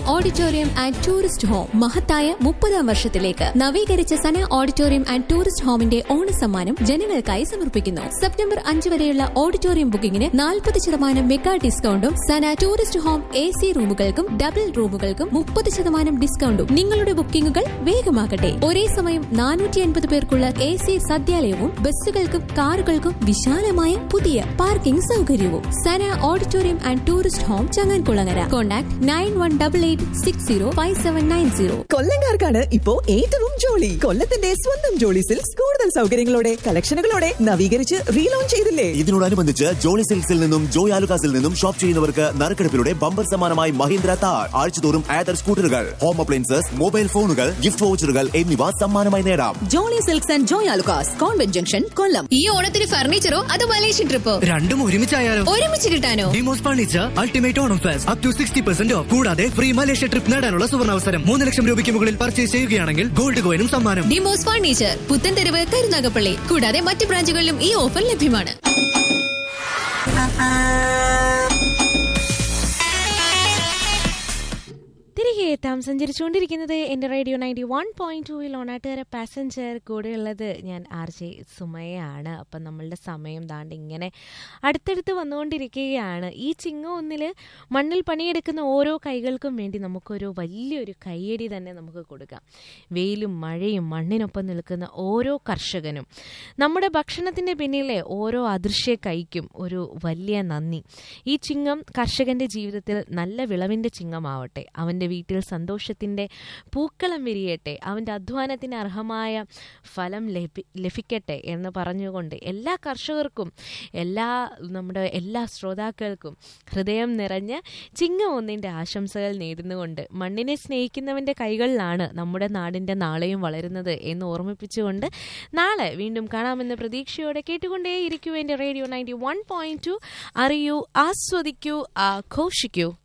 auditorium and tourist home മഹത്തായ മുപ്പതാം വർഷത്തിലേക്ക് നവീകരിച്ച സന ഓഡിറ്റോറിയം ആൻഡ് ടൂറിസ്റ്റ് ഹോമിന്റെ ഓണസമ്മാനം ജനങ്ങൾക്കായി സമർപ്പിക്കുന്നു സെപ്റ്റംബർ അഞ്ച് വരെയുള്ള ഓഡിറ്റോറിയം ബുക്കിംഗിന് നാൽപ്പത് ശതമാനം മെഗാ ഡിസ്കൗണ്ടും Sana tourist home A C റൂമുകൾക്കും ഡബിൾ റൂമുകൾക്കും മുപ്പത് ശതമാനം ഡിസ്കൗണ്ടും നിങ്ങളുടെ ബുക്കിംഗുകൾ വേഗമാകട്ടെ ഒരേ സമയം നാനൂറ്റി അൻപത് പേർക്കുള്ള എ സി സദ്യാലയവും ബസ്സുകൾക്കും കാറുകൾക്കും വിശാലമായ പുതിയ പാർക്കിംഗ് സൗകര്യവും Sana auditorium and tourist home Changankulangara contact nine one double eight six zero five seven nine zero കൊല്ലങ്കാർക്കാണ് ഇപ്പോ ഏറ്റവും ജോളി കൊല്ലത്തിന്റെ സ്വന്തം ജോളി സിൽക്സ് കൂടുതൽ സൗകര്യങ്ങളോടെ കളക്ഷനുകളോടെ നവീകരിച്ച് റീലോഞ്ച് ചെയ്തില്ലേ ഇതിനോടനുബന്ധിച്ച് ജോളി സിൽക്സിൽ നിന്നും ജോയ് ആലുകാസിൽ നിന്നും ഷോപ്പ് ചെയ്യുന്നവർക്ക് നറുക്കെടുപ്പിലൂടെ ബമ്പർ സമ്മാനമായി മഹീന്ദ്ര താർ ആഴ്ചതോറും ആദർ സ്കൂട്ടറുകൾ ഹോം അപ്ലയൻസസ് മൊബൈൽ ഫോണുകൾ ഗിഫ്റ്റ് വൗച്ചറുകൾ എന്നിവ സമ്മാനമായി നേടാം Jolly Silks and Joy Alukkas convent junction Kollam ഈ ഓണത്തിന് ഫർണിച്ചറോ അതോ മലേഷ്യൻ ട്രിപ്പോ രണ്ടും ഒരുമിച്ചായാലോ ഒരുമിച്ച് കിട്ടാനോ ഡിമോസ് furniture ultimate Onam fest up to sixty percent off കൂടാതെ ഫ്രീ മലേഷ്യ ട്രിപ്പ് നേടാനുള്ള സുവർണാവസരം മൂന്ന് ലക്ഷം രൂപയ്ക്ക് മുകളിൽ പർച്ചേസ് ചെയ്യുകയാണെങ്കിൽ ഗോൾഡ് കോയിനും സമ്മാനം ഡിമോസ് ഫർണിച്ചർ പുത്തൻതെരുവ് കരുനാഗപ്പള്ളി കൂടാതെ മറ്റ് ബ്രാഞ്ചുകളിലും ഈ ഓഫർ ലഭ്യമാണ് തിരികെ എത്താം സഞ്ചരിച്ചുകൊണ്ടിരിക്കുന്നത് എൻ്റെ റേഡിയോ നയൻറ്റി വൺ പോയിന്റ് ടൂവിൽ ഓണാട്ടുകാര പാസഞ്ചർ കൂടെയുള്ളത് ഞാൻ ആർ ജെ സുമയാണ് അപ്പം നമ്മളുടെ സമയം ദാണ്ട് ഇങ്ങനെ അടുത്തടുത്ത് വന്നുകൊണ്ടിരിക്കുകയാണ് ഈ ചിങ്ങ ഒന്നിൽ മണ്ണിൽ പണിയെടുക്കുന്ന ഓരോ കൈകൾക്കും വേണ്ടി നമുക്കൊരു വലിയൊരു കയ്യടി തന്നെ നമുക്ക് കൊടുക്കാം വെയിലും മഴയും മണ്ണിനൊപ്പം നിൽക്കുന്ന ഓരോ കർഷകനും നമ്മുടെ ഭക്ഷണത്തിൻ്റെ പിന്നിലെ ഓരോ അദൃശ്യ കൈക്കും ഒരു വലിയ നന്ദി ഈ ചിങ്ങം കർഷകന്റെ ജീവിതത്തിൽ നല്ല വിളവിൻ്റെ ചിങ്ങമാവട്ടെ അവൻ്റെ വീട്ടിൽ സന്തോഷത്തിൻ്റെ പൂക്കളം വിരിയട്ടെ അവൻ്റെ അധ്വാനത്തിന് അർഹമായ ഫലം ലഭി ലഭിക്കട്ടെ എന്ന് പറഞ്ഞുകൊണ്ട് എല്ലാ കർഷകർക്കും എല്ലാ നമ്മുടെ എല്ലാ ശ്രോതാക്കൾക്കും ഹൃദയം നിറഞ്ഞ ചിങ്ങം ഒന്നിൻ്റെ ആശംസകൾ നേടുന്നുകൊണ്ട് മണ്ണിനെ സ്നേഹിക്കുന്നവൻ്റെ കൈകളിലാണ് നമ്മുടെ നാടിൻ്റെ നാളെയും വളരുന്നത് എന്ന് ഓർമ്മിപ്പിച്ചുകൊണ്ട് നാളെ വീണ്ടും കാണാമെന്ന പ്രതീക്ഷയോടെ കേട്ടുകൊണ്ടേയിരിക്കൂ എൻ്റെ radio ninety one point two അറിയൂ ആസ്വദിക്കൂ ആഘോഷിക്കൂ